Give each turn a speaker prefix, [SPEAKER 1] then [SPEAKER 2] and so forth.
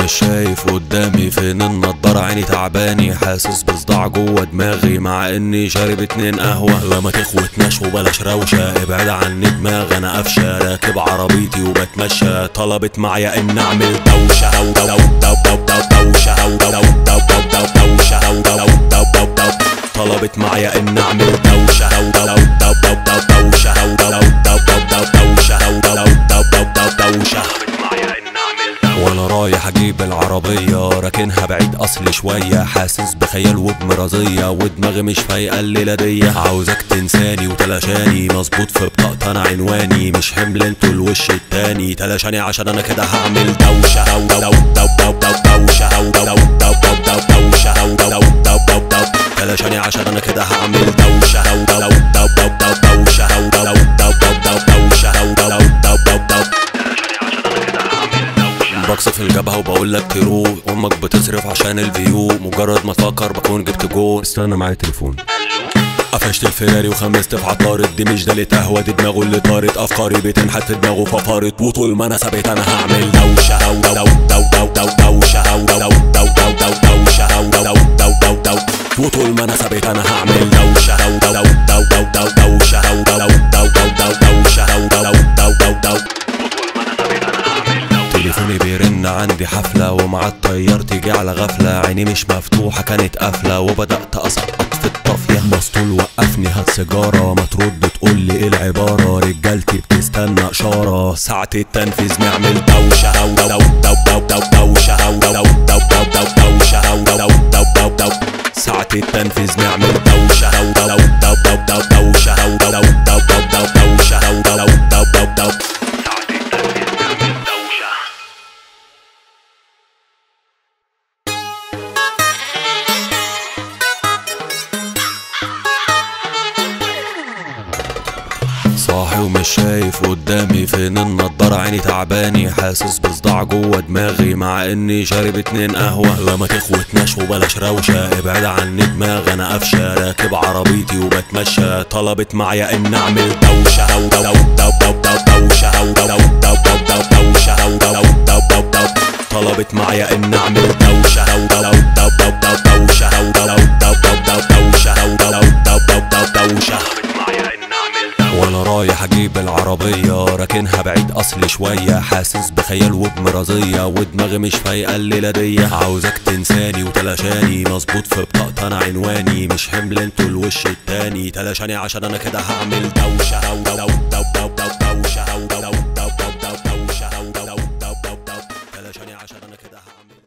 [SPEAKER 1] مش شايف قدامي فين النضارة عيني تعباني حاسس بصداع جوه دماغي مع اني شارب اتنين قهوة لما تخوتناش وبلاش روشة ابعد عني دماغ انا قفشة راكب عربيتي وبتمشى طلبت معايا ان اعمل دوشة دو دو دو دو دو دوشة دو دو دو دو دو دوشة دو دو دو دو دو طلبت معايا ان اعمل دوشة دو دو دو دو دو دوشة دو دو دو دو دو دوشة دو دو دو دو دو دوشة وانا رايح اجيب العربية راكنها بعيد اصلي شوية حاسس بخيال وبمرضية ودماغي مش فايقة الليلة دي عاوزك تنساني وتلاشاني مظبوط في بطاقة انا عنواني مش حمل انتوا الوش التاني تلاشاني عشان انا كده هعمل دوشة دو دو دو دو دو دوشة دو دو دو دو دو دوشة دو دو دو دو دو تلاشاني عشان انا كده هعمل دوشة دو دو دو دو دو دوشة دو دو دو دو دو دوشة دو دو دو دو دو بقصف في الجبهة وبقول لك تروح امك بتصرف عشان الفيو مجرد ما افكر بكون جبت جول استنى معايا تليفون قفشت الفيراري وخمست في عطارد دي مش دالة قهوة دي دماغه اللي طارت افكاري بتنحت دماغه ففارت وطول ما انا ثابت انا هعمل دوشة دو دو دو دو دو دوشة دو دو دو دو دو دوشة دو دو دو دو دو وطول ما انا ثابت انا هعمل دوشة دو دو دو دو دو دوشة دو دو دو دو دو دوشة دو دو دو دو دو تليفوني بيرن عندي حفلة ومع الطيار تيجي على غفلة عيني مش مفتوحة كانت قافلة وبدأت أسقط في الطافية مسطول وقفني هات سيجارة ما ترد تقول لي ايه العبارة رجالتي بتستنى إشارة ساعة التنفيذ نعمل دوشة دو دو دو دو دو دوشة دو دو دو دو دو دوشة دو دو دو دو دو ساعة التنفيذ نعمل دوشة دو دو دو دو دو دوشة دو دو دو دو دو دوشة دو دو دو دو دو صاحي ومش شايف قدامي فين النضارة عيني تعباني حاسس بصداع جوه دماغي مع اني شارب اتنين قهوة لما تخوتناش وبلاش روشة ابعد عني دماغ انا قفشة راكب عربيتي وبتمشى طلبت معايا ان اعمل دوشة دو دو دو دو دو دوشة دو دو دو دو دو دوشة دو دو دو دو دو طلبت معايا ان اعمل دوشة دو دو دو دو دو دوشة دو دو دو دو دو دوشة دو دو دو دو دو دوشة وانا رايح اجيب العربية راكنها بعيد اصلي شوية حاسس بخيال وبمرضية ودماغي مش فايقة الليلة دي عاوزك تنساني وتلاشاني مظبوط في بطاقة انا عنواني مش حمل انتوا الوش التاني تلاشاني عشان انا كده هعمل دوشة دو دو